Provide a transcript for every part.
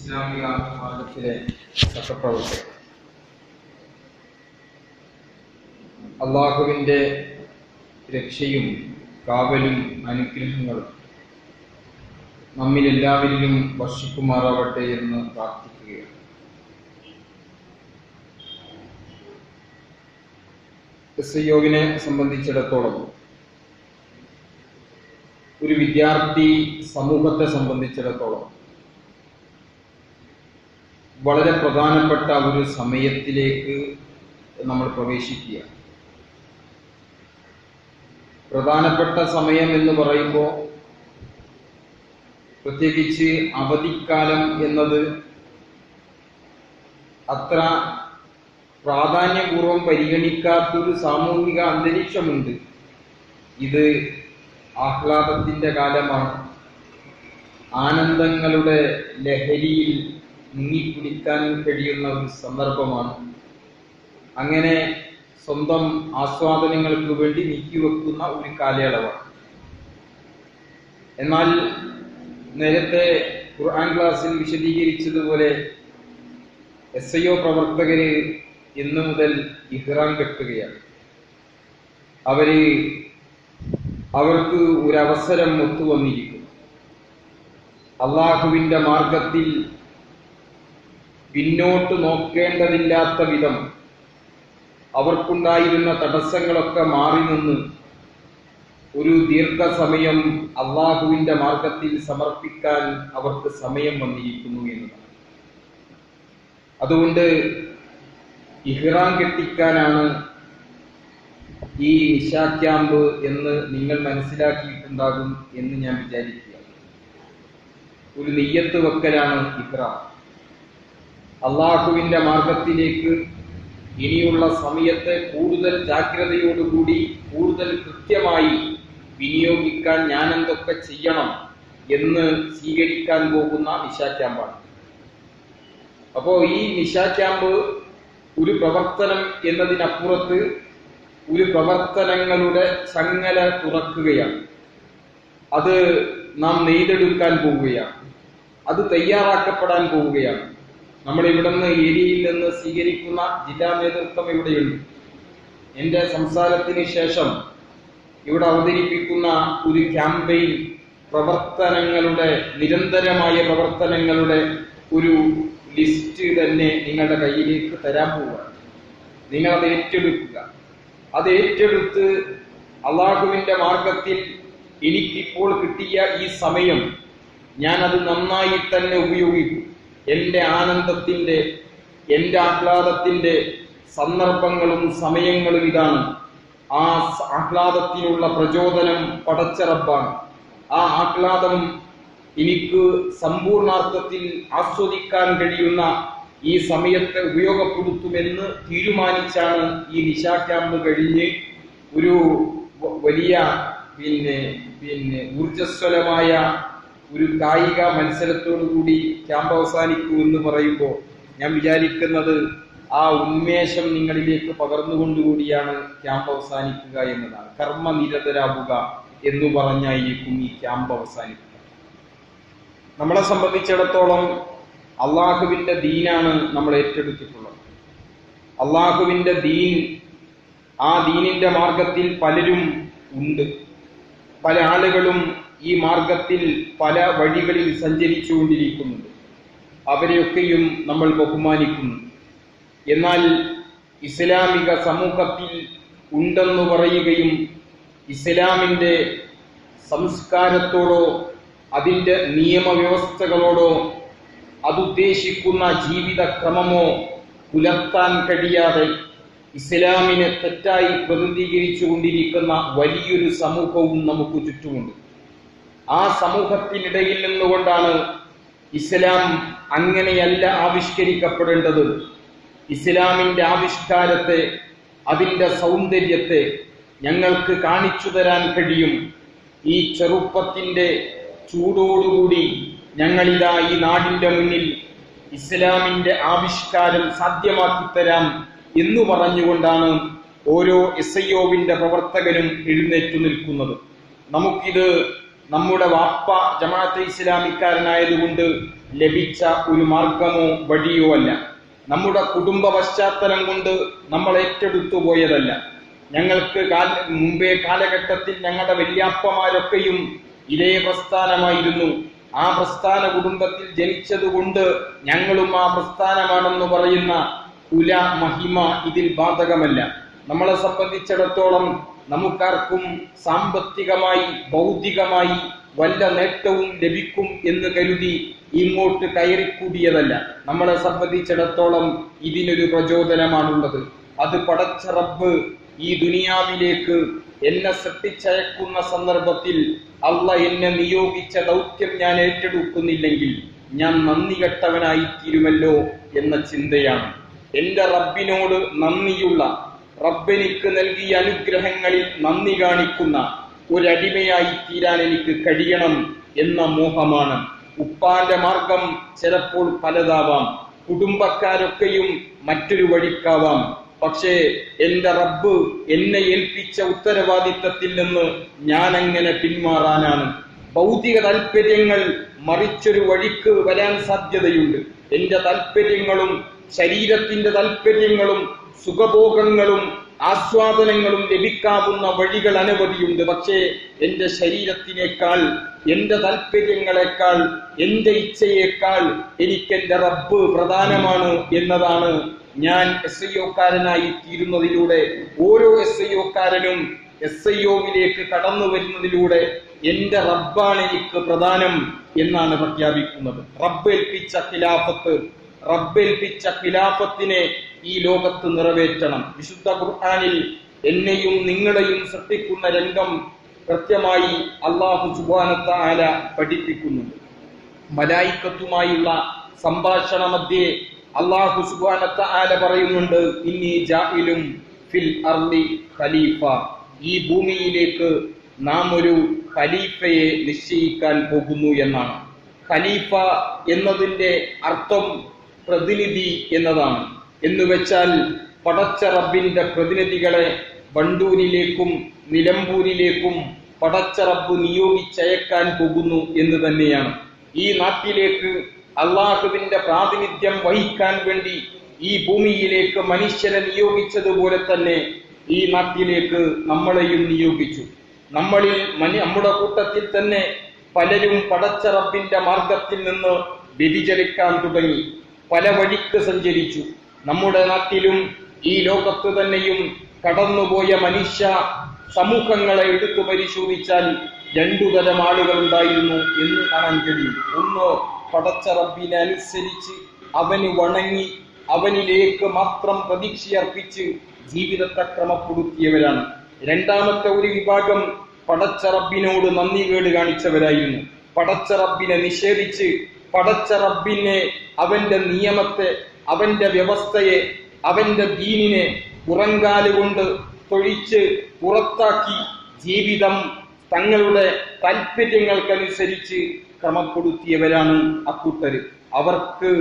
ഇസ്ലാമിക മാർഗത്തിലെ സഹപ്രവർത്തകർ അള്ളാഹുവിൻ്റെ രക്ഷയും കാവലും അനുഗ്രഹങ്ങളും നമ്മിൽ എല്ലാവരിലും വർഷിക്കുമാറാവട്ടെ എന്ന് പ്രാർത്ഥിക്കുകയാണ് എസ് യോഗിനെ സംബന്ധിച്ചിടത്തോളം ഒരു വിദ്യാർത്ഥി സമൂഹത്തെ സംബന്ധിച്ചിടത്തോളം വളരെ പ്രധാനപ്പെട്ട ഒരു സമയത്തിലേക്ക് നമ്മൾ പ്രവേശിക്കുക പ്രധാനപ്പെട്ട സമയം എന്ന് പറയുമ്പോൾ പ്രത്യേകിച്ച് അവധിക്കാലം എന്നത് അത്ര പ്രാധാന്യപൂർവം പരിഗണിക്കാത്തൊരു സാമൂഹിക അന്തരീക്ഷമുണ്ട് ഇത് ആഹ്ലാദത്തിന്റെ കാലമാണ് ആനന്ദങ്ങളുടെ ലഹരിയിൽ മുങ്ങിപ്പിടിക്കാൻ കഴിയുന്ന ഒരു സന്ദർഭമാണ് അങ്ങനെ സ്വന്തം ആസ്വാദനങ്ങൾക്ക് വേണ്ടി നീക്കിവെക്കുന്ന ഒരു കാലയളവാണ് എന്നാൽ നേരത്തെ ഖുർആൻ ക്ലാസ്സിൽ വിശദീകരിച്ചതുപോലെ എസ് ഐ ഒ പ്രവർത്തകര് ഇന്നു മുതൽ ഇഹ്റാം കെട്ടുകയാണ് അവര് അവർക്ക് ഒരു അവസരം ഒത്തുവന്നിരിക്കുന്നു അള്ളാഹുവിന്റെ മാർഗത്തിൽ പിന്നോട്ട് നോക്കേണ്ടതില്ലാത്ത വിധം അവർക്കുണ്ടായിരുന്ന തടസ്സങ്ങളൊക്കെ മാറി നിന്ന് ഒരു ദീർഘസമയം അള്ളാഹുവിന്റെ മാർഗത്തിൽ സമർപ്പിക്കാൻ അവർക്ക് സമയം വന്നിരിക്കുന്നു എന്നതാണ് അതുകൊണ്ട് ഇഹ്റാം കെട്ടിക്കാനാണ് ഈ നിശാ ക്യാമ്പ് എന്ന് നിങ്ങൾ മനസ്സിലാക്കിയിട്ടുണ്ടാകും എന്ന് ഞാൻ വിചാരിക്കുക ഒരു നെയ്യത്ത് വെക്കലാണ് ഇഹ്റാം അള്ളാഹുവിന്റെ മാർഗത്തിലേക്ക് ഇനിയുള്ള സമയത്തെ കൂടുതൽ ജാഗ്രതയോടുകൂടി കൂടുതൽ കൃത്യമായി വിനിയോഗിക്കാൻ ഞാൻ എന്തൊക്കെ ചെയ്യണം എന്ന് സ്വീകരിക്കാൻ പോകുന്ന നിശാ ക്യാമ്പാണ് അപ്പോ ഈ നിശാ ക്യാമ്പ് ഒരു പ്രവർത്തനം എന്നതിനപ്പുറത്ത് ഒരു പ്രവർത്തനങ്ങളുടെ ചങ്ങല തുറക്കുകയാണ് അത് നാം നെയ്തെടുക്കാൻ പോവുകയാണ് അത് തയ്യാറാക്കപ്പെടാൻ പോവുകയാണ് നമ്മൾ ഇവിടുന്ന് ഏരിയയിൽ നിന്ന് സ്വീകരിക്കുന്ന ജില്ലാ നേതൃത്വം ഇവിടെയുണ്ട് എന്റെ സംസാരത്തിന് ശേഷം ഇവിടെ അവതരിപ്പിക്കുന്ന ഒരു ക്യാമ്പയിൻ പ്രവർത്തനങ്ങളുടെ നിരന്തരമായ പ്രവർത്തനങ്ങളുടെ ഒരു ലിസ്റ്റ് തന്നെ നിങ്ങളുടെ കയ്യിലേക്ക് തരാൻ പോവുകയാണ് നിങ്ങൾ അത് ഏറ്റെടുക്കുക അത് ഏറ്റെടുത്ത് അള്ളാഹുവിന്റെ മാർഗത്തിൽ എനിക്കിപ്പോൾ കിട്ടിയ ഈ സമയം ഞാൻ അത് നന്നായി തന്നെ ഉപയോഗിക്കും എന്റെ ആനന്ദത്തിന്റെ എന്റെ ആഹ്ലാദത്തിന്റെ സന്ദർഭങ്ങളും സമയങ്ങളും ഇതാണ് ആ ആഹ്ലാദത്തിനുള്ള പ്രചോദനം പടച്ചറപ്പാണ് ആ ആഹ്ലാദം എനിക്ക് സമ്പൂർണാർത്ഥത്തിൽ ആസ്വദിക്കാൻ കഴിയുന്ന ഈ സമയത്തെ ഉപയോഗപ്പെടുത്തുമെന്ന് തീരുമാനിച്ചാണ് ഈ നിശാ ക്യാമ്പ് കഴിഞ്ഞ് ഒരു വലിയ പിന്നെ പിന്നെ ഊർജസ്വലമായ ഒരു കായിക മത്സരത്തോടു കൂടി ക്യാമ്പ് അവസാനിക്കൂ എന്ന് പറയുമ്പോൾ ഞാൻ വിചാരിക്കുന്നത് ആ ഉന്മേഷം നിങ്ങളിലേക്ക് പകർന്നുകൊണ്ടുകൂടിയാണ് ക്യാമ്പ് അവസാനിക്കുക എന്നതാണ് കർമ്മനിരതരാകുക എന്ന് പറഞ്ഞായിരിക്കും ഈ ക്യാമ്പ് അവസാനിക്കുക നമ്മളെ സംബന്ധിച്ചിടത്തോളം അള്ളാഹുവിന്റെ ദീനാണ് നമ്മൾ ഏറ്റെടുത്തിട്ടുള്ളത് അള്ളാഹുവിന്റെ ദീൻ ആ ദീനിന്റെ മാർഗത്തിൽ പലരും ഉണ്ട് പല ആളുകളും ഈ മാർഗത്തിൽ പല വഴികളിൽ സഞ്ചരിച്ചുകൊണ്ടിരിക്കുന്നുണ്ട് അവരെയൊക്കെയും നമ്മൾ ബഹുമാനിക്കുന്നു എന്നാൽ ഇസ്ലാമിക സമൂഹത്തിൽ ഉണ്ടെന്ന് പറയുകയും ഇസ്ലാമിന്റെ സംസ്കാരത്തോടോ അതിന്റെ നിയമവ്യവസ്ഥകളോടോ അതുദ്ദേശിക്കുന്ന ജീവിതക്രമമോ പുലർത്താൻ കഴിയാതെ ഇസ്ലാമിനെ തെറ്റായി പ്രതിനിധീകരിച്ചു കൊണ്ടിരിക്കുന്ന വലിയൊരു സമൂഹവും നമുക്ക് ചുറ്റുമുണ്ട് ആ സമൂഹത്തിനിടയിൽ നിന്നുകൊണ്ടാണ് ഇസ്ലാം അങ്ങനെയല്ല ആവിഷ്കരിക്കപ്പെടേണ്ടത് ഇസ്ലാമിന്റെ ആവിഷ്കാരത്തെ അതിന്റെ സൗന്ദര്യത്തെ ഞങ്ങൾക്ക് കാണിച്ചു തരാൻ കഴിയും ഈ ചെറുപ്പത്തിന്റെ ചൂടോടുകൂടി ഞങ്ങളിതാ ഈ നാടിന്റെ മുന്നിൽ ഇസ്ലാമിന്റെ ആവിഷ്കാരം സാധ്യമാക്കി തരാം എന്ന് പറഞ്ഞുകൊണ്ടാണ് ഓരോ എസ് ഐ ഒവിന്റെ പ്രവർത്തകനും എഴുന്നേറ്റു നിൽക്കുന്നത് നമുക്കിത് നമ്മുടെ വാപ്പ ജമാഅത്തെ ഇസ്ലാമിക്കാരനായതുകൊണ്ട് ലഭിച്ച ഒരു മാർഗമോ വഴിയോ അല്ല നമ്മുടെ കുടുംബ പശ്ചാത്തലം കൊണ്ട് നമ്മൾ ഏറ്റെടുത്തു പോയതല്ല ഞങ്ങൾക്ക് കാല മുമ്പേ കാലഘട്ടത്തിൽ ഞങ്ങളുടെ വല്യാപ്പമാരൊക്കെയും ഇതേ പ്രസ്ഥാനമായിരുന്നു ആ പ്രസ്ഥാന കുടുംബത്തിൽ ജനിച്ചതുകൊണ്ട് ഞങ്ങളും ആ പ്രസ്ഥാനമാണെന്ന് പറയുന്ന കുല മഹിമ ഇതിൽ ബാധകമല്ല നമ്മളെ സംബന്ധിച്ചിടത്തോളം നമുക്കാർക്കും സാമ്പത്തികമായി ഭൗതികമായി വല്ല നേട്ടവും ലഭിക്കും എന്ന് കരുതി ഇങ്ങോട്ട് കയറിക്കൂടിയതല്ല നമ്മളെ സംബന്ധിച്ചിടത്തോളം ഇതിനൊരു പ്രചോദനമാണുള്ളത് അത് പടച്ച റബ്ബ് ഈ ദുനിയാവിലേക്ക് എന്നെ സൃഷ്ടിച്ചയക്കുന്ന സന്ദർഭത്തിൽ അള്ള എന്നെ നിയോഗിച്ച ദൗത്യം ഞാൻ ഏറ്റെടുക്കുന്നില്ലെങ്കിൽ ഞാൻ നന്ദി കെട്ടവനായി തീരുമല്ലോ എന്ന ചിന്തയാണ് എന്റെ റബ്ബിനോട് നന്ദിയുള്ള റബ്ബെനിക്ക് നൽകിയ അനുഗ്രഹങ്ങളിൽ നന്ദി കാണിക്കുന്ന ഒരടിമയായി തീരാൻ എനിക്ക് കഴിയണം എന്ന മോഹമാണ് ഉപ്പാന്റെ മാർഗം ചിലപ്പോൾ പലതാവാം കുടുംബക്കാരൊക്കെയും മറ്റൊരു വഴിക്കാവാം പക്ഷേ എന്റെ റബ്ബ് എന്നെ ഏൽപ്പിച്ച ഉത്തരവാദിത്തത്തിൽ നിന്ന് ഞാൻ അങ്ങനെ പിന്മാറാനാണ് ഭൗതിക താല്പര്യങ്ങൾ മറിച്ചൊരു വഴിക്ക് വരാൻ സാധ്യതയുണ്ട് എന്റെ താല്പര്യങ്ങളും ശരീരത്തിന്റെ താല്പര്യങ്ങളും സുഖഭോഗങ്ങളും ആസ്വാദനങ്ങളും ലഭിക്കാവുന്ന വഴികൾ അനവധിയുണ്ട് പക്ഷേ എന്റെ ശരീരത്തിനേക്കാൾ എന്റെ താല്പര്യങ്ങളെക്കാൾ എന്റെ ഇച്ഛയേക്കാൾ എനിക്ക് എന്റെ റബ്ബ് പ്രധാനമാണ് എന്നതാണ് ഞാൻ എസ് ഐ ഒക്കാരനായി തീരുന്നതിലൂടെ ഓരോ എസ് ഐ ഒക്കാരനും എസ് ഐ ഒവിലേക്ക് കടന്നു വരുന്നതിലൂടെ എന്റെ റബ്ബാണ് എനിക്ക് പ്രധാനം എന്നാണ് പ്രഖ്യാപിക്കുന്നത് റബ്ബ് ഏൽപ്പിച്ച ഖിലാഫത്ത് റബ്ബേൽപ്പിച്ച ഖിലാഫത്തിനെ ഈ ലോകത്ത് നിറവേറ്റണം വിശുദ്ധ ഖുർആനിൽ എന്നെയും നിങ്ങളെയും സൃഷ്ടിക്കുന്ന രംഗം കൃത്യമായി അള്ളാഹു സുബാനത്ത ആല പഠിപ്പിക്കുന്നുണ്ട് മലായിക്കത്തുമായുള്ള സംഭാഷണ മധ്യേ അള്ളാഹു സുബാനത്ത ആല പറയുന്നുണ്ട് ഇന്നി ജായിലും ഫിൽ അർലി ഖലീഫ ഈ ഭൂമിയിലേക്ക് നാം ഒരു ഖലീഫയെ നിശ്ചയിക്കാൻ പോകുന്നു എന്നാണ് ഖലീഫ എന്നതിന്റെ അർത്ഥം പ്രതിനിധി എന്നതാണ് എന്ന് വെച്ചാൽ പടച്ച റബ്ബിന്റെ പ്രതിനിധികളെ വണ്ടൂരിലേക്കും നിലമ്പൂരിലേക്കും പടച്ച റബ്ബ് നിയോഗിച്ചയക്കാൻ പോകുന്നു എന്ന് തന്നെയാണ് ഈ നാട്ടിലേക്ക് അള്ളാഹുവിന്റെ പ്രാതിനിധ്യം വഹിക്കാൻ വേണ്ടി ഈ ഭൂമിയിലേക്ക് മനുഷ്യനെ നിയോഗിച്ചതുപോലെ തന്നെ ഈ നാട്ടിലേക്ക് നമ്മളെയും നിയോഗിച്ചു നമ്മളിൽ മനി- നമ്മുടെ കൂട്ടത്തിൽ തന്നെ പലരും പടച്ച റബ്ബിന്റെ മാർഗത്തിൽ നിന്ന് വ്യതിചലിക്കാൻ തുടങ്ങി പല വഴിക്ക് സഞ്ചരിച്ചു നമ്മുടെ നാട്ടിലും ഈ ലോകത്ത് തന്നെയും കടന്നുപോയ മനുഷ്യ സമൂഹങ്ങളെ എടുത്തു പരിശോധിച്ചാൽ രണ്ടു തരം ആളുകൾ ഉണ്ടായിരുന്നു എന്ന് കാണാൻ കഴിയും ഒന്ന് പടച്ച റബ്ബിനെ അനുസരിച്ച് അവന് വണങ്ങി അവനിലേക്ക് മാത്രം പ്രതീക്ഷയർപ്പിച്ച് ജീവിതത്തെ ക്രമപ്പെടുത്തിയവരാണ് രണ്ടാമത്തെ ഒരു വിഭാഗം പടച്ച റബ്ബിനോട് നന്ദി കേട് കാണിച്ചവരായിരുന്നു പടച്ച റബ്ബിനെ നിഷേധിച്ച് പടച്ച റബ്ബിനെ അവന്റെ നിയമത്തെ അവന്റെ വ്യവസ്ഥയെ അവന്റെ ദീനിനെ പുറങ്കാലുകൊണ്ട് തൊഴിച്ച് പുറത്താക്കി ജീവിതം തങ്ങളുടെ താല്പര്യങ്ങൾക്കനുസരിച്ച് ക്രമപ്പെടുത്തിയവരാണ് അക്കൂട്ടര് അവർക്ക്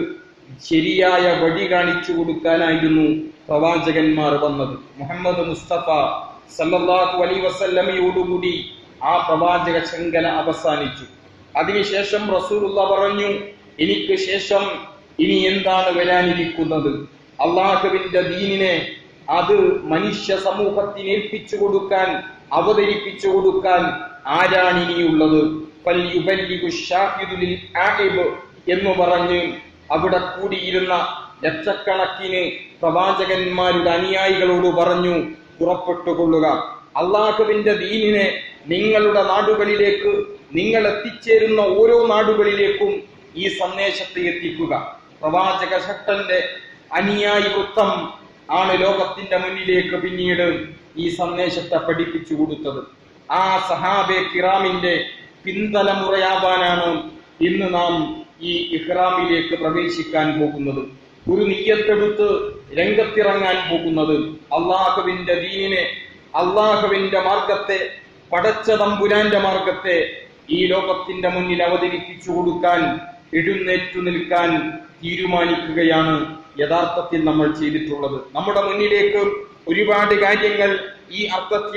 ശരിയായ വഴി കാണിച്ചു കൊടുക്കാനായിരുന്നു പ്രവാചകന്മാർ വന്നത് മുഹമ്മദ് മുസ്തഫ സല്ലല്ലാഹു അലൈ വസല്ലമയോടുകൂടി ആ പ്രവാചക ശൃംഖല അവസാനിച്ചു അതിനുശേഷം റസൂലുള്ള പറഞ്ഞു എനിക്ക് ശേഷം ഇനി എന്താണ് വരാനിരിക്കുന്നത് അള്ളാഹുവിന്റെ ദീനിനെ അത് മനുഷ്യ സമൂഹത്തിന് ഏൽപ്പിച്ചു കൊടുക്കാൻ അവതരിപ്പിച്ചു കൊടുക്കാൻ ആരാണ് ഇനിയുള്ളത് ഫൽയുബല്ലിഗു ഷാഹിദു ലിൽ ആഇബ് എന്ന് പറഞ്ഞ് അവിടെ കൂടിയിരുന്ന ലക്ഷക്കണക്കിന് പ്രവാചകന്മാരുടെ അനുയായികളോട് പറഞ്ഞു പുറപ്പെട്ടുകൊള്ളുക അള്ളാഹുവിന്റെ ദീനിനെ നിങ്ങളുടെ നാടുകളിലേക്ക് നിങ്ങൾ എത്തിച്ചേരുന്ന ഓരോ നാടുകളിലേക്കും ഈ സന്ദേശത്തെ എത്തിക്കുക പ്രവാചക ശക്തന്റെ അനുയായി വൃത്തം ആണ് ലോകത്തിന്റെ മുന്നിലേക്ക് പിന്നീട് ഈ സന്ദേശത്തെ പഠിപ്പിച്ചു കൊടുത്തത് ആ സഹാബെ കിറാമിന്റെ പിന്തലമുറയാവാനാണ് ഇന്ന് നാം ഈ ഇഹ്റാമിലേക്ക് പ്രവേശിക്കാൻ പോകുന്നത് ഒരു നീയത്തെടുത്ത് രംഗത്തിറങ്ങാൻ പോകുന്നത് അള്ളാഹുവിന്റെ ദീനിനെ അള്ളാഹുവിന്റെ മാർഗത്തെ പടച്ച തമ്പുരാന്റെ മാർഗത്തെ ഈ ലോകത്തിന്റെ മുന്നിൽ അവതരിപ്പിച്ചു കൊടുക്കാൻ എഴുന്നേറ്റു നിൽക്കാൻ തീരുമാനിക്കുകയാണ് യഥാർത്ഥത്തിൽ നമ്മൾ ചെയ്തിട്ടുള്ളത് നമ്മുടെ മുന്നിലേക്ക് ഒരുപാട് കാര്യങ്ങൾ ഈ അർത്ഥത്തിൽ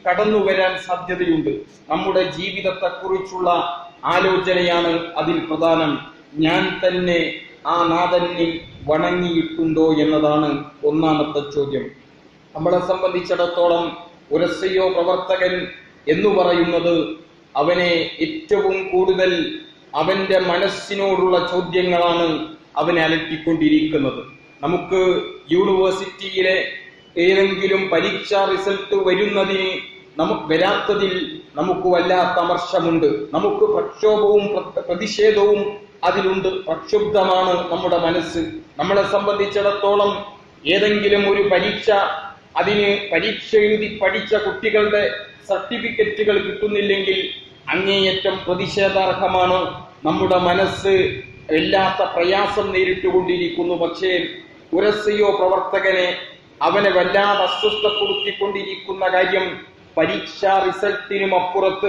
കടന്നു വരാൻ സാധ്യതയുണ്ട് നമ്മുടെ ജീവിതത്തെക്കുറിച്ചുള്ള ആലോചനയാണ് അതിൽ പ്രധാനം ഞാൻ തന്നെ ആ നാഥനിൽ വണങ്ങിയിട്ടുണ്ടോ എന്നതാണ് ഒന്നാമത്തെ ചോദ്യം നമ്മളെ സംബന്ധിച്ചിടത്തോളം ഒരു എസ്ഐഒ പ്രവർത്തകൻ എന്ന് പറയുന്നത് അവനെ ഏറ്റവും കൂടുതൽ അവന്റെ മനസ്സിനോടുള്ള ചോദ്യങ്ങളാണ് അവനെ അലട്ടിക്കൊണ്ടിരിക്കുന്നത് നമുക്ക് യൂണിവേഴ്സിറ്റിയിലെ ഏതെങ്കിലും പരീക്ഷാ റിസൾട്ട് വരുന്നതിന് നമുക്ക് വരാത്തതിൽ നമുക്ക് വല്ലാത്ത അമർഷമുണ്ട് നമുക്ക് പ്രക്ഷോഭവും പ്ര- പ്രതിഷേധവും അതിലുണ്ട് പ്രക്ഷുബ്ധമാണ് നമ്മുടെ മനസ്സ് നമ്മളെ സംബന്ധിച്ചിടത്തോളം ഏതെങ്കിലും ഒരു പരീക്ഷ അതിന് പരീക്ഷ എഴുതി പഠിച്ച കുട്ടികളുടെ സർട്ടിഫിക്കറ്റുകൾ കിട്ടുന്നില്ലെങ്കിൽ അങ്ങേയറ്റം പ്രതിഷേധാർഹമാണ് നമ്മുടെ മനസ്സ് വല്ലാത്ത പ്രയാസം നേരിട്ടുകൊണ്ടിരിക്കുന്നു പക്ഷേ ഉരസയോ പ്രവർത്തകനെ അവനെ വല്ലാതെ അസ്വസ്ഥപ്പെടുത്തിക്കൊണ്ടിരിക്കുന്ന കാര്യം പരീക്ഷാ റിസൾട്ടിനും അപ്പുറത്ത്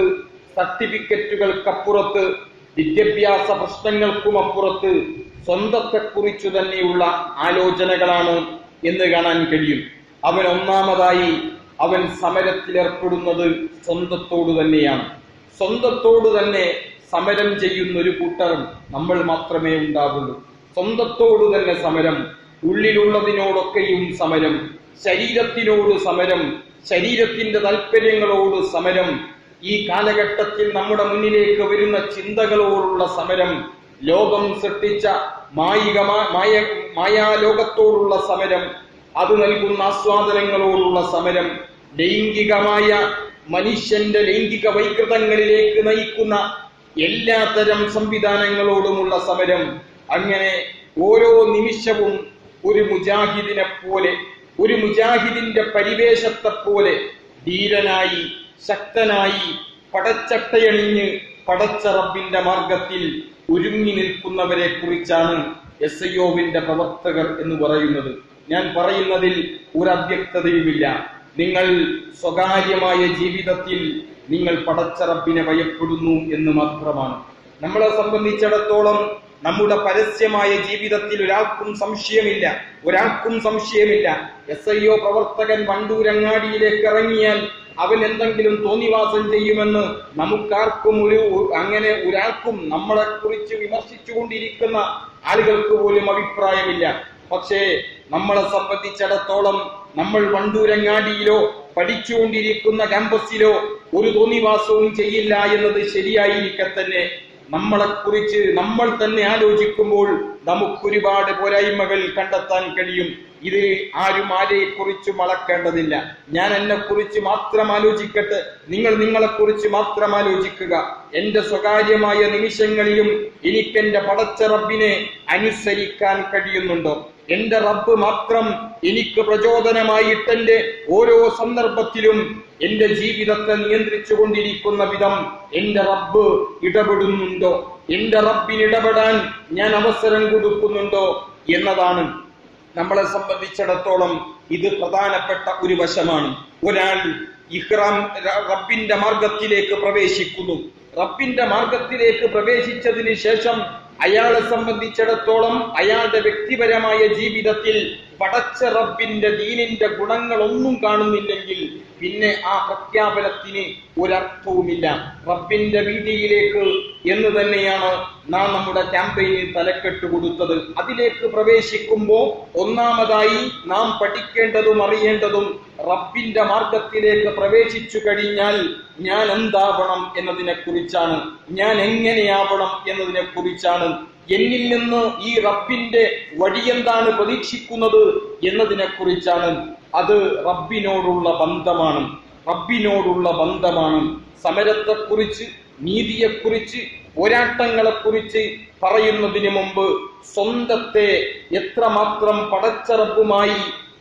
സർട്ടിഫിക്കറ്റുകൾക്കപ്പുറത്ത് വിദ്യാഭ്യാസ പ്രശ്നങ്ങൾക്കും അപ്പുറത്ത് സ്വന്തത്തെക്കുറിച്ചു തന്നെയുള്ള ആലോചനകളാണ് എന്ന് കാണാൻ കഴിയും അവൻ ഒന്നാമതായി അവൻ സമരത്തിലേർപ്പെടുന്നത് സ്വന്തത്തോട് തന്നെയാണ് സ്വന്തത്തോട് തന്നെ സമരം ചെയ്യുന്ന ഒരു കൂട്ടർ നമ്മൾ മാത്രമേ ഉണ്ടാവുള്ളൂ സ്വന്തത്തോട് തന്നെ സമരം ഉള്ളിലുള്ളതിനോടൊക്കെയും സമരം ശരീരത്തിനോട് സമരം ശരീരത്തിന്റെ താല്പര്യങ്ങളോട് സമരം ഈ കാലഘട്ടത്തിൽ നമ്മുടെ മുന്നിലേക്ക് വരുന്ന ചിന്തകളോടുള്ള സമരം ലോകം സൃഷ്ടിച്ച മായിക മായ മായാലോകത്തോടുള്ള സമരം അത് നൽകുന്ന ആസ്വാദനങ്ങളോടുള്ള സമരം ലൈംഗികമായ മനുഷ്യന്റെ ലൈംഗിക വൈകൃതങ്ങളിലേക്ക് നയിക്കുന്ന എല്ലാത്തരം സംവിധാനങ്ങളോടുമുള്ള സമരം അങ്ങനെ ഓരോ നിമിഷവും ഒരു മുജാഹിദിനെ പോലെ ഒരു മുജാഹിദിന്റെ പരിവേഷത്തെ പോലെ ധീരനായി ശക്തനായി പടച്ചട്ടയണിഞ്ഞ് പടച്ച റബ്ബിന്റെ മാർഗത്തിൽ ഒരുങ്ങി നിൽക്കുന്നവരെ കുറിച്ചാണ് എസ് ഐഒവിന്റെ പ്രവർത്തകർ എന്ന് പറയുന്നത് ഞാൻ പറയുന്നതിൽ ഒരു അവ്യക്തതയുമില്ല നിങ്ങൾ സ്വകാര്യമായ ജീവിതത്തിൽ നിങ്ങൾ പടച്ച റബ്ബിനെ ഭയപ്പെടുന്നു എന്ന് മാത്രമാണ് നമ്മളെ സംബന്ധിച്ചിടത്തോളം നമ്മുടെ പരസ്യമായ ജീവിതത്തിൽ ഒരാൾക്കും സംശയമില്ല ഒരാൾക്കും സംശയമില്ല എസ് ഐ ഒ പ്രവർത്തകൻ വണ്ടൂരങ്ങാടിയിലേക്ക് ഇറങ്ങിയാൽ അവൻ എന്തെങ്കിലും തോന്നിവാസം ചെയ്യുമെന്ന് നമുക്കാർക്കും ഒരു അങ്ങനെ ഒരാൾക്കും നമ്മളെ കുറിച്ച് വിമർശിച്ചുകൊണ്ടിരിക്കുന്ന ആളുകൾക്ക് പോലും അഭിപ്രായമില്ല പക്ഷേ നമ്മളെ സംബന്ധിച്ചിടത്തോളം നമ്മൾ വണ്ടൂരങ്ങാടിയിലോ പഠിച്ചുകൊണ്ടിരിക്കുന്ന ക്യാമ്പസിലോ ഒരു തോന്നിവാസവും ചെയ്യില്ല എന്നത് ശരിയായിരിക്കെ തന്നെ നമ്മളെക്കുറിച്ച് നമ്മൾ തന്നെ ആലോചിക്കുമ്പോൾ നമുക്കൊരുപാട് പോരായ്മകൾ കണ്ടെത്താൻ കഴിയും ഇത് ആരും ആരെയെ കുറിച്ചും അളക്കേണ്ടതില്ല ഞാൻ എന്നെ കുറിച്ച് മാത്രം ആലോചിക്കട്ടെ നിങ്ങൾ നിങ്ങളെ കുറിച്ച് മാത്രം ആലോചിക്കുക എന്റെ സ്വകാര്യമായ നിമിഷങ്ങളിലും എനിക്ക് എന്റെ പടച്ച റബ്ബിനെ അനുസരിക്കാൻ കഴിയുന്നുണ്ടോ എന്റെ റബ്ബ് മാത്രം എനിക്ക് പ്രചോദനമായിട്ട് എന്റെ ഓരോ സന്ദർഭത്തിലും എന്റെ ജീവിതത്തെ നിയന്ത്രിച്ചു കൊണ്ടിരിക്കുന്ന വിധം എന്റെ റബ്ബ് ഇടപെടുന്നുണ്ടോ എന്റെ റബ്ബിന് ഇടപെടാൻ ഞാൻ അവസരം കൊടുക്കുന്നുണ്ടോ എന്നതാണ് നമ്മളെ സംബന്ധിച്ചിടത്തോളം ഇത് പ്രധാനപ്പെട്ട ഒരു വശമാണ് ഒരാൾ ഇഹ്റാം ര- റബ്ബിന്റെ മാർഗത്തിലേക്ക് പ്രവേശിക്കുന്നു റബ്ബിന്റെ മാർഗത്തിലേക്ക് പ്രവേശിച്ചതിന് ശേഷം അയാളെ സംബന്ധിച്ചിടത്തോളം അയാളുടെ വ്യക്തിപരമായ ജീവിതത്തിൽ പടച്ച റബ്ബിന്റെ ദീനിന്റെ ഗുണങ്ങളൊന്നും കാണുന്നില്ലെങ്കിൽ പിന്നെ ആ പ്രഖ്യാപനത്തിന് ഒരർത്ഥവുമില്ല റബ്ബിന്റെ വീതിയിലേക്ക് എന്ന് തന്നെയാണ് നാം നമ്മുടെ ക്യാമ്പയിനിൽ തലക്കെട്ട് കൊടുത്തത് അതിലേക്ക് പ്രവേശിക്കുമ്പോൾ ഒന്നാമതായി നാം പഠിക്കേണ്ടതും അറിയേണ്ടതും റബ്ബിന്റെ മാർഗത്തിലേക്ക് പ്രവേശിച്ചു കഴിഞ്ഞാൽ ഞാൻ എന്താവണം എന്നതിനെ കുറിച്ചാണ് ഞാൻ എങ്ങനെയാവണം എന്നതിനെ കുറിച്ചാണ് എന്നിൽ നിന്ന് ഈ റബ്ബിന്റെ വഴിയെന്താണ് പ്രതീക്ഷിക്കുന്നത് എന്നതിനെ കുറിച്ചാണ് അത് റബ്ബിനോടുള്ള ബന്ധമാണ് റബ്ബിനോടുള്ള ബന്ധമാണ് സമരത്തെക്കുറിച്ച് നീതിയെക്കുറിച്ച് പോരാട്ടങ്ങളെക്കുറിച്ച് പറയുന്നതിന് മുമ്പ് സ്വന്തത്തെ എത്രമാത്രം പടച്ചറബുമായി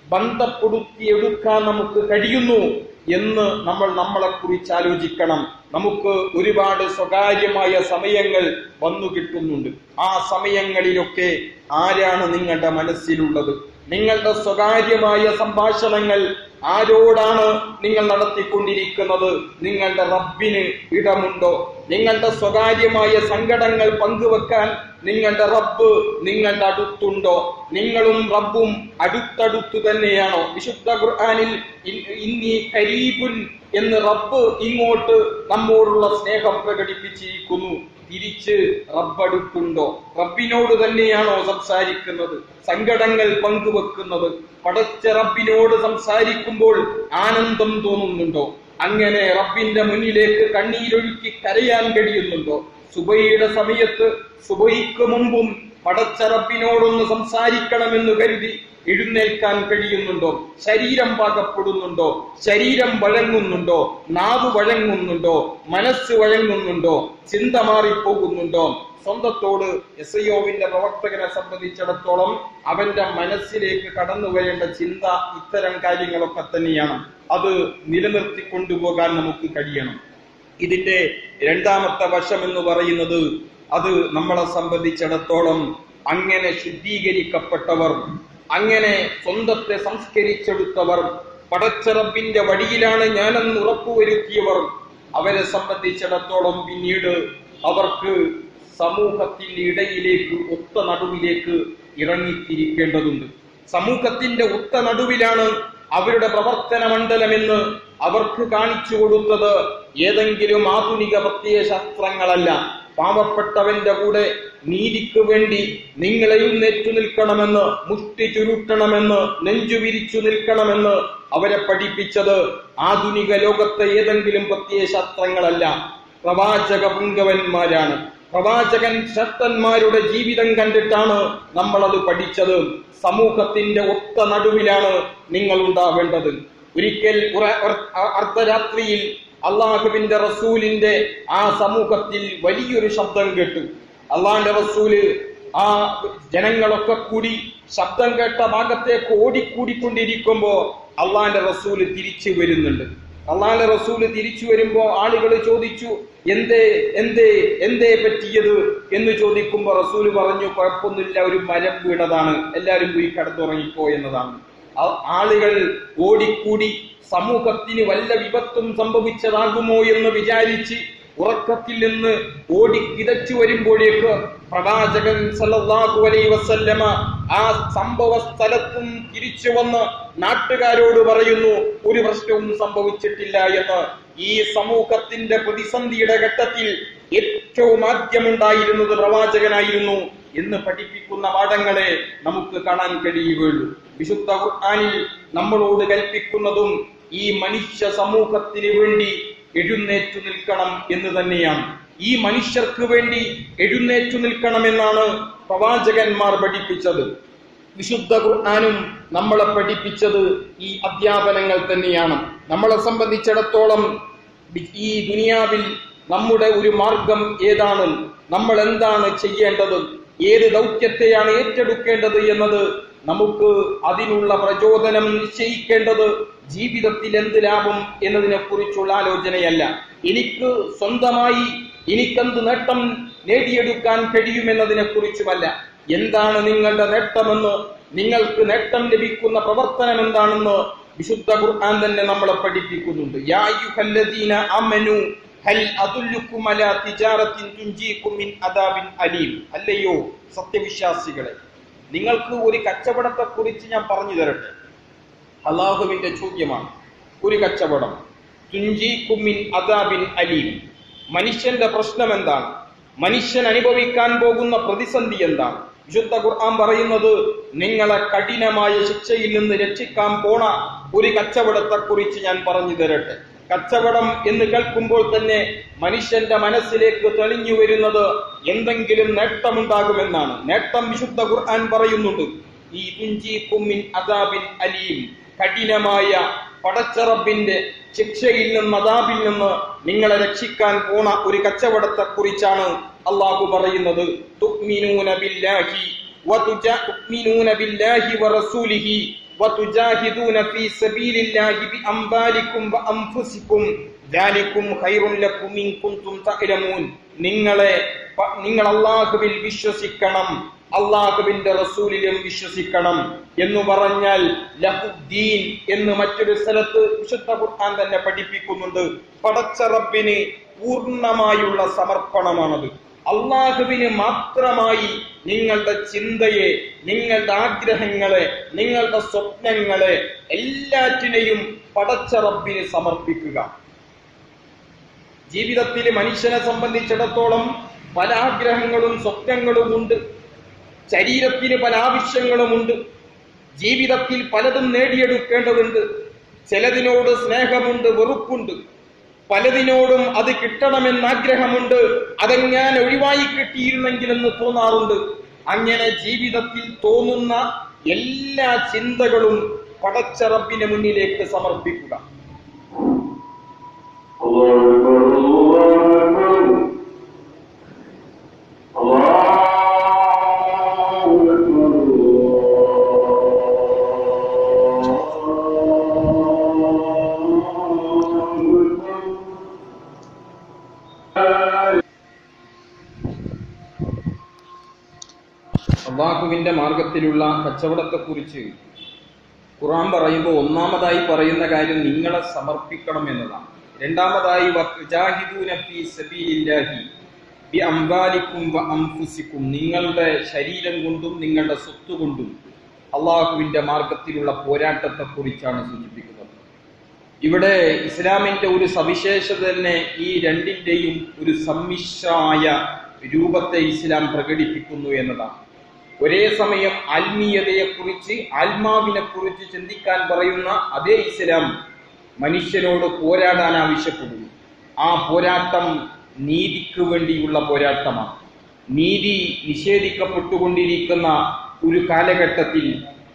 ബന്ധപ്പെടുത്തിയെടുക്കാൻ നമുക്ക് കഴിയുന്നു എന്ന് നമ്മൾ നമ്മളെ കുറിച്ച് ആലോചിക്കണം നമുക്ക് ഒരുപാട് സ്വകാര്യമായ സമയങ്ങൾ വന്നു കിട്ടുന്നുണ്ട് ആ സമയങ്ങളിലൊക്കെ ആരാണ് നിങ്ങളുടെ മനസ്സിലുള്ളത് നിങ്ങളുടെ സ്വകാര്യമായ സംഭാഷണങ്ങൾ ആരോടാണ് നിങ്ങൾ നടത്തിക്കൊണ്ടിരിക്കുന്നത് നിങ്ങളുടെ റബ്ബിന് ഇടമുണ്ടോ നിങ്ങളുടെ സ്വകാര്യമായ സങ്കടങ്ങൾ പങ്കുവെക്കാൻ നിങ്ങളുടെ റബ്ബ് നിങ്ങളുടെ അടുത്തുണ്ടോ നിങ്ങളും റബ്ബും അടുത്തടുത്തു തന്നെയാണോ വിശുദ്ധ ഖുർആനിൽ ഇൻ- ഇന്നി കരീബുൻ എന്ന് റബ്ബ് ഇങ്ങോട്ട് നമ്മോടുള്ള സ്നേഹം പ്രകടിപ്പിച്ചിരിക്കുന്നു തിരിച്ച് റബ്ബടുത്തുണ്ടോ റബ്ബിനോട് തന്നെയാണോ സംസാരിക്കുന്നത് സങ്കടങ്ങൾ പങ്കുവെക്കുന്നത് പടച്ച റബ്ബിനോട് സംസാരിക്കുമ്പോൾ ആനന്ദം തോന്നുന്നുണ്ടോ അങ്ങനെ റബ്ബിന്റെ മുന്നിലേക്ക് കണ്ണീരൊഴുക്കി കരയാൻ കഴിയുന്നുണ്ടോ സുബൈയുടെ സമയത്ത് സുബൈക്ക് മുമ്പും പടച്ച റബ്ബിനോടൊന്ന് സംസാരിക്കണമെന്ന് കരുതി എഴുന്നേൽക്കാൻ കഴിയുന്നുണ്ടോ ശരീരം പാകപ്പെടുന്നുണ്ടോ ശരീരം വഴങ്ങുന്നുണ്ടോ നാവ് വഴങ്ങുന്നുണ്ടോ മനസ്സ് വഴങ്ങുന്നുണ്ടോ ചിന്ത മാറിപ്പോകുന്നുണ്ടോ സ്വന്തത്തോട് എസ് ഐഒവിന്റെ പ്രവർത്തകനെ സംബന്ധിച്ചിടത്തോളം അവന്റെ മനസ്സിലേക്ക് കടന്നു വരേണ്ട ചിന്ത ഇത്തരം കാര്യങ്ങളൊക്കെ തന്നെയാണ് അത് നിലനിർത്തി കൊണ്ടുപോകാൻ നമുക്ക് കഴിയണം ഇതിന്റെ രണ്ടാമത്തെ വശം എന്ന് പറയുന്നത് അത് നമ്മളെ സംബന്ധിച്ചിടത്തോളം അങ്ങനെ ശുദ്ധീകരിക്കപ്പെട്ടവർ അങ്ങനെ സ്വന്തത്തെ സംസ്കരിച്ചെടുത്തവർ പടച്ചറബിന്റെ വഴിയിലാണ് ഞാനെന്ന് ഉറപ്പുവരുത്തിയവർ അവരെ സംബന്ധിച്ചിടത്തോളം പിന്നീട് അവർക്ക് സമൂഹത്തിന്റെ ഇടയിലേക്ക് ഒത്ത നടുവിലേക്ക് ഇറങ്ങിത്തിരിക്കേണ്ടതുണ്ട് സമൂഹത്തിന്റെ ഒത്ത നടുവിലാണ് അവരുടെ പ്രവർത്തന മണ്ഡലമെന്ന് അവർക്ക് കാണിച്ചു കൊടുത്തത് ഏതെങ്കിലും ആധുനിക പ്രത്യയശാസ്ത്രങ്ങളല്ല പാവപ്പെട്ടവന്റെ കൂടെ നീതിക്ക് വേണ്ടി നിങ്ങൾ എഴുന്നേറ്റു നിൽക്കണമെന്ന് മുഷ്ടി ചുരുട്ടണമെന്ന് നെഞ്ചു വിരിച്ചു നിൽക്കണമെന്ന് അവരെ പഠിപ്പിച്ചത് ആധുനിക ലോകത്തെ ഏതെങ്കിലും പ്രത്യയശാസ്ത്രങ്ങളല്ല പ്രവാചക പുങ്കവന്മാരാണ് പ്രവാചകൻ ശക്തന്മാരുടെ ജീവിതം കണ്ടിട്ടാണ് നമ്മൾ അത് പഠിച്ചത് സമൂഹത്തിന്റെ ഒത്ത നടുവിലാണ് നിങ്ങൾ ഉണ്ടാവേണ്ടത് ഒരിക്കൽ ഉറ- ഉറ- അർദ്ധരാത്രിയിൽ അള്ളാഹുവിന്റെ റസൂലിന്റെ ആ സമൂഹത്തിൽ വലിയൊരു ശബ്ദം കേട്ടു അള്ളാഹിന്റെ റസൂല് ആ ജനങ്ങളൊക്കെ കൂടി ശബ്ദം കേട്ട ഭാഗത്തേക്ക് ഓടിക്കൂടിക്കൊണ്ടിരിക്കുമ്പോ അള്ളാഹിന്റെ റസൂല് തിരിച്ചു വരുന്നുണ്ട് അള്ളാഹിന്റെ റസൂല് തിരിച്ചു വരുമ്പോ ആളുകൾ ചോദിച്ചു എന്തേ എന്തേ എന്തേ പറ്റിയത് എന്ന് ചോദിക്കുമ്പോ റസൂല് പറഞ്ഞു കുഴപ്പമൊന്നുമില്ല ഒരു മരം വീണതാണ് എല്ലാവരും പോയി കിടന്നുറങ്ങിപ്പോ എന്നതാണ് ആ- ആളുകൾ ഓടിക്കൂടി സമൂഹത്തിന് വല്ല വിപത്തും സംഭവിച്ചതാകുമോ എന്ന് വിചാരിച്ച് ഉറക്കത്തിൽ നിന്ന് ഓടി കിതച്ചു വരുമ്പോഴേക്ക് പ്രവാചകൻ സല്ലല്ലാഹു അലൈഹി വസല്ലമ ആ സംഭവ സ്ഥലത്തും തിരിച്ചു വന്ന് നാട്ടുകാരോട് പറയുന്നു ഒരു പ്രശ്നവും സംഭവിച്ചിട്ടില്ല എന്ന് ഈ സമൂഹത്തിന്റെ പ്രതിസന്ധിയുടെ ഘട്ടത്തിൽ ഏറ്റവും ആദ്യമുണ്ടായിരുന്നത് പ്രവാചകനായിരുന്നു എന്ന് പഠിപ്പിക്കുന്ന പാഠങ്ങളെ നമുക്ക് കാണാൻ കഴിയുകയുള്ളൂ വിശുദ്ധ ഖുർആനിൽ നമ്മളോട് കൽപ്പിക്കുന്നതും ഈ മനുഷ്യ സമൂഹത്തിന് വേണ്ടി എഴുന്നേറ്റു നിൽക്കണം എന്ന് തന്നെയാണ് ഈ മനുഷ്യർക്ക് വേണ്ടി എഴുന്നേറ്റു നിൽക്കണമെന്നാണ് പ്രവാചകന്മാർ പഠിപ്പിച്ചത് വിശുദ്ധ ഖുർആാനും നമ്മളെ പഠിപ്പിച്ചത് ഈ അധ്യാപനങ്ങൾ തന്നെയാണ് നമ്മളെ സംബന്ധിച്ചിടത്തോളം ഈ ദുനിയാവിൽ നമ്മുടെ ഒരു മാർഗം ഏതാണ് നമ്മൾ എന്താണ് ചെയ്യേണ്ടത് ഏത് ദൗത്യത്തെയാണ് ഏറ്റെടുക്കേണ്ടത് എന്നത് നമുക്ക് അതിനുള്ള പ്രചോദനം നിശ്ചയിക്കേണ്ടത് ജീവിതത്തിൽ എന്ത് ലാഭം എന്നതിനെ കുറിച്ചുള്ള ആലോചനയല്ല എനിക്ക് സ്വന്തമായി എനിക്കെന്ത് നേട്ടം നേടിയെടുക്കാൻ കഴിയുമെന്നതിനെ കുറിച്ചുമല്ല എന്താണ് നിങ്ങളുടെ നേട്ടമെന്ന് നിങ്ങൾക്ക് നേട്ടം ലഭിക്കുന്ന പ്രവർത്തനം എന്താണെന്ന് വിശുദ്ധ ഖുർആൻ തന്നെ നമ്മളെ പഠിപ്പിക്കുന്നുണ്ട് യാ അയ്യുഹല്ലദീന ആമനു ഹൽ അദുല്ലുക്കും അലാ തിജാറത്തിൻ തുൻജീക്കും മിൻ അദാബിൻ അലീം അല്ലയോ സത്യവിശ്വാസികളെ നിങ്ങൾക്ക് ഒരു കച്ചവടത്തെ കുറിച്ച് ഞാൻ പറഞ്ഞു തരട്ടെ അള്ളാഹുവിന്റെ ചോദ്യമാണ് ഒരു കച്ചവടം തുൻജീക്കും മിൻ അദാബിൻ അലീം മനുഷ്യന്റെ പ്രശ്നം എന്താണ് മനുഷ്യൻ അനുഭവിക്കാൻ പോകുന്ന പ്രതിസന്ധി എന്താണ് വിശുദ്ധ ഖുർആൻ പറയുന്നത് നിങ്ങളെ കഠിനമായ ശിക്ഷയിൽ നിന്ന് രക്ഷിക്കാൻ പോണ ഒരു കച്ചവടത്തെ കുറിച്ച് ഞാൻ പറഞ്ഞു തരട്ടെ കച്ചവടം എന്ന് കേൾക്കുമ്പോൾ തന്നെ മനുഷ്യന്റെ മനസ്സിലേക്ക് തെളിഞ്ഞു വരുന്നത് എന്തെങ്കിലും നേട്ടമുണ്ടാകുമെന്നാണ് നേട്ടം വിശുദ്ധ ഖുർആൻ പറയുന്നുണ്ട് ഈ തുഞ്ചീക്കും മിൻ അദാബിൻ അലീം കഠിനമായ പടച്ചറബിന്റെ ശിക്ഷയിൽ നിന്ന് അദാബിൽ നിന്ന് നിങ്ങളെ രക്ഷിക്കാൻ പോണ ഒരു കച്ചവടത്തെ കുറിച്ചാണ് അള്ളാഹു പറയുന്നത് തുഅ്മിനൂന ബില്ലാഹി വതുജ- തുഅ്മിനൂന ബില്ലാഹി വറസൂലിഹി وتجاهدون في سبيل الله بأموالكم وأنفسكم ذلكم خير لكم إن كنتم تعلمون നിങ്ങളെ പ- നിങ്ങൾ അള്ളാഹുവിൽ വിശ്വസിക്കണം അള്ളാഹുവിന്റെ റസൂലിലും വിശ്വസിക്കണം എന്ന് പറഞ്ഞാൽ ലഹുദ്ദീൻ എന്ന് മറ്റൊരു സ്ഥലത്ത് വിശുദ്ധ ഖുർആൻ തന്നെ പഠിപ്പിക്കുന്നുണ്ട് പടച്ച റബ്ബിന് പൂർണ്ണമായുള്ള സമർപ്പണമാണത് അള്ളാഹുവിന് മാത്രമായി നിങ്ങളുടെ ചിന്തയെ നിങ്ങളുടെ ആഗ്രഹങ്ങളെ നിങ്ങളുടെ സ്വപ്നങ്ങളെ എല്ലാറ്റിനെയും പടച്ച റബ്ബിന് സമർപ്പിക്കുക ജീവിതത്തിൽ മനുഷ്യനെ സംബന്ധിച്ചിടത്തോളം പല ആഗ്രഹങ്ങളും സ്വപ്നങ്ങളും ഉണ്ട് ശരീരത്തിന് പല ആവശ്യങ്ങളുമുണ്ട് ജീവിതത്തിൽ പലതും നേടിയെടുക്കേണ്ടതുണ്ട് ചിലതിനോട് സ്നേഹമുണ്ട് വെറുപ്പുണ്ട് പലതിനോടും അത് കിട്ടണമെന്ന് ആഗ്രഹമുണ്ട് അതെങ്ങാൻ ഒഴിവായി കിട്ടിയിരുന്നെങ്കിലെന്ന് തോന്നാറുണ്ട് അങ്ങനെ ജീവിതത്തിൽ തോന്നുന്ന എല്ലാ ചിന്തകളും പടച്ച റബ്ബിന് മുന്നിലേക്ക് സമർപ്പിക്കുക الله أكبر الله أكبر الله أكبر അള്ളാഹുവിന്റെ മാർഗത്തിലുള്ള കച്ചവടത്തെക്കുറിച്ച് ഖുർആൻ പറയുമ്പോൾ ഒന്നാമതായി പറയുന്ന കാര്യം നിങ്ങളെ സമർപ്പിക്കണം എന്നതാണ് രണ്ടാമതായി വജാഹിദൂന ഫീ സബീലില്ലാഹി ബി അംവാലിക്കും വ അംഫുസിക്കും നിങ്ങളുടെ ശരീരം കൊണ്ടും നിങ്ങളുടെ സ്വത്ത് കൊണ്ടും അള്ളാഹുവിന്റെ മാർഗത്തിലുള്ള പോരാട്ടത്തെക്കുറിച്ചാണ് സൂചിപ്പിക്കുന്നത് ഇവിടെ ഇസ്ലാമിന്റെ ഒരു സവിശേഷത തന്നെ ഈ രണ്ടിന്റെയും ഒരു സമ്മിശ്രമായ രൂപത്തെ ഇസ്ലാം പ്രകടിപ്പിക്കുന്നു എന്നതാണ് ഒരേ സമയം ആത്മീയതയെക്കുറിച്ച് ആത്മാവിനെ കുറിച്ച് ചിന്തിക്കാൻ പറയുന്ന അതേ ഇസ്ലാം മനുഷ്യനോട് പോരാടാൻ ആവശ്യപ്പെടുന്നു ആ പോരാട്ടം നീതിക്ക് വേണ്ടിയുള്ള പോരാട്ടമാണ് നീതി നിഷേധിക്കപ്പെട്ടുകൊണ്ടിരിക്കുന്ന ഒരു കാലഘട്ടത്തിൽ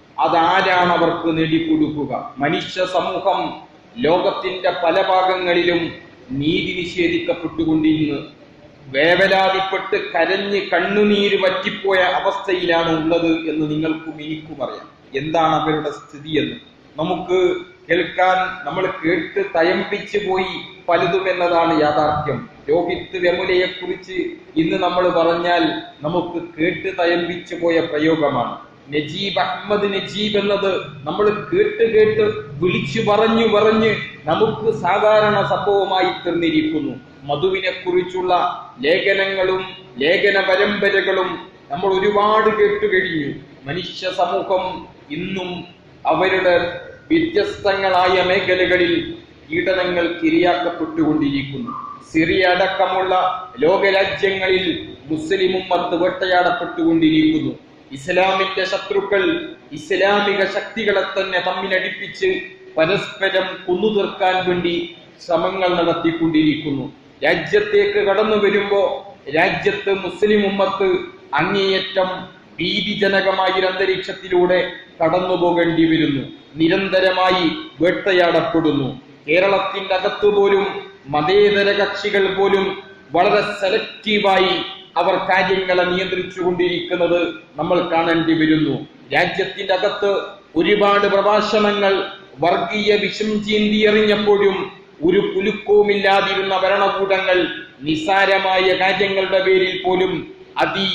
അതാരാണ് അവർക്ക് നേടിക്കൊടുക്കുക മനുഷ്യ സമൂഹം ലോകത്തിന്റെ പല ഭാഗങ്ങളിലും നീതി നിഷേധിക്കപ്പെട്ടുകൊണ്ടിരുന്നു വേവലാതിപ്പെട്ട് കരഞ്ഞ് കണ്ണുനീര് വറ്റിപ്പോയ അവസ്ഥയിലാണ് ഉള്ളത് എന്ന് നിങ്ങൾക്കും എനിക്കും അറിയാം എന്താണ് അവരുടെ സ്ഥിതി എന്ന് നമുക്ക് കേൾക്കാൻ നമ്മൾ കേട്ട് തയമ്പിച്ചു പോയി പലതും എന്നതാണ് യാഥാർത്ഥ്യം രോഹിത് വെമുലയെ കുറിച്ച് ഇന്ന് നമ്മൾ പറഞ്ഞാൽ നമുക്ക് കേട്ട് തയമ്പിച്ചു പോയ പ്രയോഗമാണ് നജീബ് അഹമ്മദ് നജീബ് എന്നത് നമ്മൾ കേട്ട് കേട്ട് വിളിച്ചു പറഞ്ഞു പറഞ്ഞ് നമുക്ക് സാധാരണ സംഭവമായി തീർന്നിരിക്കുന്നു മധുവിനെ കുറിച്ചുള്ള ലേഖനങ്ങളും ലേഖന പരമ്പരകളും നമ്മൾ ഒരുപാട് കേട്ടു കഴിഞ്ഞു മനുഷ്യ സമൂഹം ഇന്നും അവരുടെ വ്യത്യസ്തങ്ങളായ മേഖലകളിൽ പീഡനങ്ങൾക്ക് ഇരയാക്കപ്പെട്ടുകൊണ്ടിരിക്കുന്നു സിറിയ അടക്കമുള്ള ലോകരാജ്യങ്ങളിൽ മുസ്ലിം ഉമ്മത്ത് വേട്ടയാടപ്പെട്ടുകൊണ്ടിരിക്കുന്നു ഇസ്ലാമിന്റെ ശത്രുക്കൾ ഇസ്ലാമിക ശക്തികളെ തന്നെ തമ്മിലടിപ്പിച്ച് പരസ്പരം കൊന്നു തീർക്കാൻ വേണ്ടി ശ്രമങ്ങൾ നടത്തിക്കൊണ്ടിരിക്കുന്നു രാജ്യത്തേക്ക് കടന്നു വരുമ്പോ രാജ്യത്ത് മുസ്ലിം ഉമ്മത്ത് അങ്ങേയറ്റം ഭീതിജനകമായ ഒരു അന്തരീക്ഷത്തിലൂടെ കടന്നു പോകേണ്ടി വരുന്നു നിരന്തരമായി വേട്ടയാടപ്പെടുന്നു കേരളത്തിന്റെ അകത്ത് പോലും മതേതര കക്ഷികൾ പോലും വളരെ സെലക്റ്റീവായി അവർ കാര്യങ്ങളെ നിയന്ത്രിച്ചു കൊണ്ടിരിക്കുന്നത് നമ്മൾ കാണേണ്ടി വരുന്നു രാജ്യത്തിന്റെ അകത്ത് ഒരുപാട് പ്രഭാഷണങ്ങൾ വർഗീയ വിഷം ചീന്തിയെറിഞ്ഞപ്പോഴും ഒരു കുലുക്കവുമില്ലാതിരുന്ന ഭരണകൂടങ്ങൾ നിസാരമായ കാര്യങ്ങളുടെ പേരിൽ പോലും അതി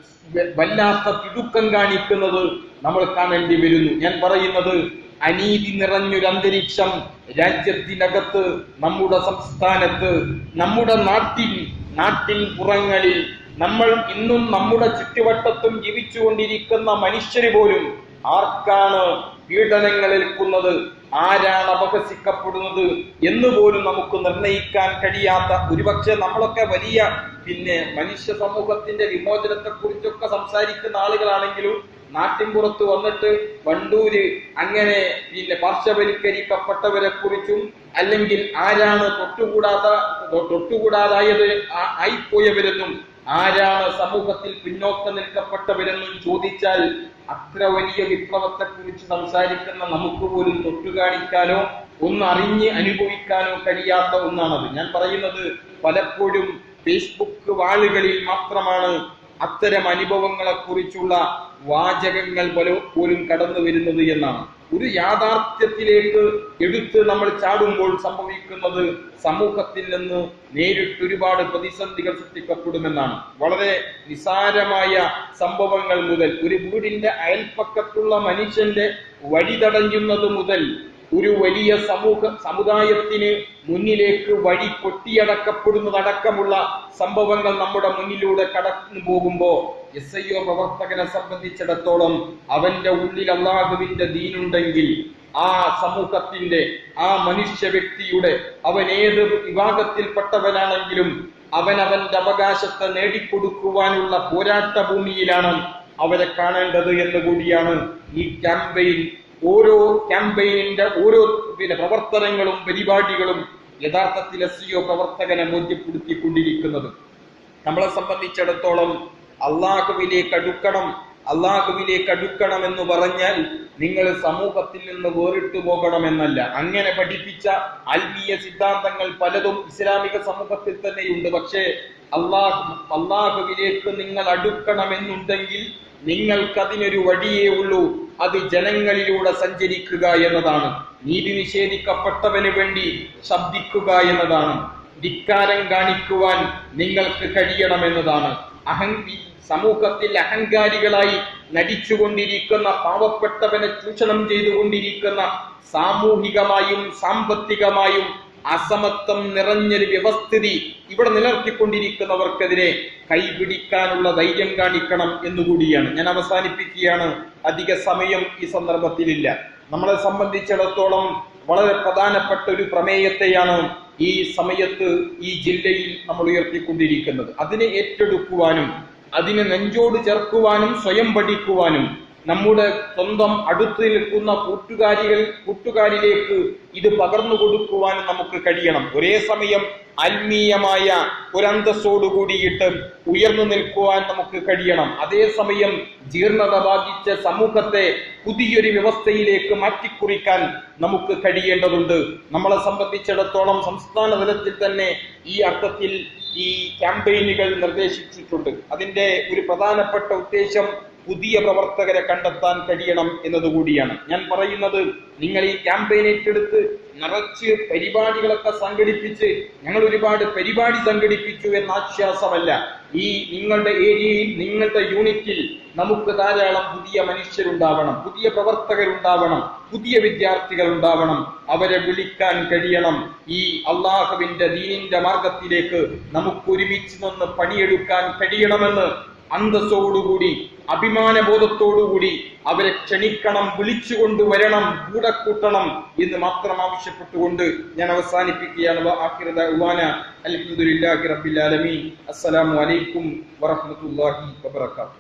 വല്ലാത്ത തിടുക്കം കാണിക്കുന്നത് നമ്മൾ കാണേണ്ടി വരുന്നു ഞാൻ പറയുന്നത് അനീതി നിറഞ്ഞൊരു അന്തരീക്ഷം രാജ്യത്തിനകത്ത് നമ്മുടെ സംസ്ഥാനത്ത് നമ്മുടെ നാട്ടിൽ നാട്ടിൻ പുറങ്ങളിൽ നമ്മൾ ഇന്നും നമ്മുടെ ചുറ്റുവട്ടത്തും ജീവിച്ചുകൊണ്ടിരിക്കുന്ന മനുഷ്യര് പോലും ആർക്കാണ് പീഡനങ്ങൾ ഏൽക്കുന്നത് ആരാണ് അപഹസിക്കപ്പെടുന്നത് എന്ന് പോലും നമുക്ക് നിർണയിക്കാൻ കഴിയാത്ത ഒരുപക്ഷെ നമ്മളൊക്കെ വലിയ പിന്നെ മനുഷ്യ സമൂഹത്തിന്റെ വിമോചനത്തെ കുറിച്ചൊക്കെ സംസാരിക്കുന്ന ആളുകളാണെങ്കിലും നാട്ടിൻപുറത്ത് വന്നിട്ട് വണ്ടൂര് അങ്ങനെ പിന്നെ പാർശ്വവൽക്കരിക്കപ്പെട്ടവരെ കുറിച്ചും അല്ലെങ്കിൽ ആരാണ് തൊട്ടുകൂടാത്ത തൊട്ടുകൂടാതായത് ആ- ആയിപ്പോയവരെന്നും ആരാണ് സമൂഹത്തിൽ പിന്നോക്കം നിൽക്കപ്പെട്ടവരെന്നും ചോദിച്ചാൽ അത്ര വലിയ വിപ്ലവത്തെ കുറിച്ച് സംസാരിക്കുന്ന നമുക്ക് പോലും തൊട്ടുകാണിക്കാനോ ഒന്ന് അറിഞ്ഞ് അനുഭവിക്കാനോ കഴിയാത്ത ഒന്നാണത് ഞാൻ പറയുന്നത് പലപ്പോഴും ഫേസ്ബുക്ക് വാളുകളിൽ മാത്രമാണ് അത്തരം അനുഭവങ്ങളെ കുറിച്ചുള്ള വാചകങ്ങൾ പോലും പോലും കടന്നു വരുന്നത് എന്നാണ് ഒരു യാഥാർത്ഥ്യത്തിലേക്ക് എടുത്ത് നമ്മൾ ചാടുമ്പോൾ സംഭവിക്കുന്നത് സമൂഹത്തിൽ നിന്ന് നേരിട്ട് ഒരുപാട് പ്രതിസന്ധികൾ സൃഷ്ടിക്കപ്പെടുമെന്നാണ് വളരെ നിസാരമായ സംഭവങ്ങൾ മുതൽ ഒരു വീടിന്റെ അയൽപ്പക്കത്തുള്ള മനുഷ്യന്റെ വഴി തടഞ്ഞുന്നത് മുതൽ ഒരു വലിയ സമൂഹ സമുദായത്തിന് മുന്നിലേക്ക് വഴി കൊട്ടിയടക്കപ്പെടുന്നതടക്കമുള്ള സംഭവങ്ങൾ നമ്മുടെ മുന്നിലൂടെ കടന്നു പോകുമ്പോ എസ് ഐ ഒ പ്രവർത്തകനെ സംബന്ധിച്ചിടത്തോളം അവന്റെ ഉള്ളിൽ അള്ളാഹുവിന്റെ ദീനുണ്ടെങ്കിൽ ആ സമൂഹത്തിന്റെ ആ മനുഷ്യ വ്യക്തിയുടെ അവൻ ഏത് വിഭാഗത്തിൽപ്പെട്ടവനാണെങ്കിലും അവൻ അവന്റെ അവകാശത്തെ നേടിക്കൊടുക്കുവാനുള്ള പോരാട്ട ഭൂമിയിലാണ് അവരെ കാണേണ്ടത് എന്ന് കൂടിയാണ് ഈ ക്യാമ്പയിൻ ഓരോ ക്യാമ്പയിനിന്റെ ഓരോ പിന്നെ പ്രവർത്തനങ്ങളും പരിപാടികളും യഥാർത്ഥത്തിൽ എസ് സിഒ പ്രവർത്തകനെ ബോധ്യപ്പെടുത്തിക്കൊണ്ടിരിക്കുന്നത് നമ്മളെ സംബന്ധിച്ചിടത്തോളം അള്ളാഹുവിലേക്ക് അടുക്കണം അള്ളാഹുവിലേക്ക് അടുക്കണം എന്ന് പറഞ്ഞാൽ നിങ്ങൾ സമൂഹത്തിൽ നിന്ന് വേറിട്ടു പോകണമെന്നല്ല അങ്ങനെ പഠിപ്പിച്ച ആത്മീയ സിദ്ധാന്തങ്ങൾ പലതും ഇസ്ലാമിക സമൂഹത്തിൽ തന്നെയുണ്ട് പക്ഷേ അള്ളാഹു അള്ളാഹുവിലേക്ക് നിങ്ങൾ അടുക്കണമെന്നുണ്ടെങ്കിൽ നിങ്ങൾക്കതിനൊരു വഴിയേ ഉള്ളൂ അത് ജനങ്ങളിലൂടെ സഞ്ചരിക്കുക എന്നതാണ് നീതി നിഷേധിക്കപ്പെട്ടവന് വേണ്ടി ശബ്ദിക്കുക എന്നതാണ് ധിക്കാരം കാണിക്കുവാൻ നിങ്ങൾക്ക് കഴിയണമെന്നതാണ് അഹങ്കി സമൂഹത്തിൽ അഹങ്കാരികളായി നടിച്ചുകൊണ്ടിരിക്കുന്ന പാവപ്പെട്ടവനെ ചൂഷണം ചെയ്തുകൊണ്ടിരിക്കുന്ന സാമൂഹികമായും സാമ്പത്തികമായും അസമത്വം നിറഞ്ഞൊരു വ്യവസ്ഥിതി ഇവിടെ നിലനിർത്തിക്കൊണ്ടിരിക്കുന്നവർക്കെതിരെ കൈപിടിക്കാനുള്ള ധൈര്യം കാണിക്കണം എന്നുകൂടിയാണ് ഞാൻ അവസാനിപ്പിക്കുകയാണ് അധിക സമയം ഈ സന്ദർഭത്തിലില്ല നമ്മളെ സംബന്ധിച്ചിടത്തോളം വളരെ പ്രധാനപ്പെട്ട ഒരു പ്രമേയത്തെയാണ് ഈ സമയത്ത് ഈ ജില്ലയിൽ നമ്മൾ ഉയർത്തിക്കൊണ്ടിരിക്കുന്നത് അതിനെ ഏറ്റെടുക്കുവാനും അതിനെ നെഞ്ചോട് ചേർക്കുവാനും സ്വയം പഠിക്കുവാനും നമ്മുടെ സ്വന്തം അടുത്ത് നിൽക്കുന്ന കൂട്ടുകാരികൾ കൂട്ടുകാരിലേക്ക് ഇത് പകർന്നു കൊടുക്കുവാനും നമുക്ക് കഴിയണം ഒരേ സമയം ആത്മീയമായ ഒരന്തസ്സോട് കൂടിയിട്ട് ഉയർന്നു നിൽക്കുവാൻ നമുക്ക് കഴിയണം അതേസമയം ജീർണത ബാധിച്ച സമൂഹത്തെ പുതിയൊരു വ്യവസ്ഥയിലേക്ക് മാറ്റിക്കുറിക്കാൻ നമുക്ക് കഴിയേണ്ടതുണ്ട് നമ്മളെ സംബന്ധിച്ചിടത്തോളം സംസ്ഥാന തലത്തിൽ തന്നെ ഈ അർത്ഥത്തിൽ ഈ ക്യാമ്പയിനുകൾ നിർദ്ദേശിച്ചിട്ടുണ്ട് അതിന്റെ ഒരു പ്രധാനപ്പെട്ട ഉദ്ദേശം പുതിയ പ്രവർത്തകരെ കണ്ടെത്താൻ കഴിയണം എന്നതുകൂടിയാണ് ഞാൻ പറയുന്നത് നിങ്ങൾ ഈ ക്യാമ്പയിൻ ഏറ്റെടുത്ത് നിറച്ച് പരിപാടികളൊക്കെ സംഘടിപ്പിച്ച് ഞങ്ങൾ ഒരുപാട് പരിപാടി സംഘടിപ്പിച്ചു എന്ന ആശ്വാസമല്ല ഈ നിങ്ങളുടെ ഏരിയയിൽ നിങ്ങളുടെ യൂണിറ്റിൽ നമുക്ക് ധാരാളം പുതിയ മനുഷ്യരുണ്ടാവണം പുതിയ പ്രവർത്തകരുണ്ടാവണം പുതിയ വിദ്യാർത്ഥികൾ ഉണ്ടാവണം അവരെ വിളിക്കാൻ കഴിയണം ഈ അള്ളാഹുവിന്റെ ദീനിന്റെ മാർഗത്തിലേക്ക് നമുക്ക് ഒരുമിച്ച് നിന്ന് പണിയെടുക്കാൻ കഴിയണമെന്ന് അന്തസ്സോടുകൂടി അഭിമാനബോധത്തോടുകൂടി അവരെ ക്ഷണിക്കണം വിളിച്ചുകൊണ്ട് വരണം കൂടെ കൂട്ടണം എന്ന് മാത്രം ആവശ്യപ്പെട്ടുകൊണ്ട് ഞാൻ അവസാനിപ്പിക്കുകയാണ് അലഹമുല്ലാഹി റബ്ബിൽ ആലമീൻ അസ്സലാമു അലൈക്കും വറഹ്മത്തുള്ളാഹി വബറകാതുഹു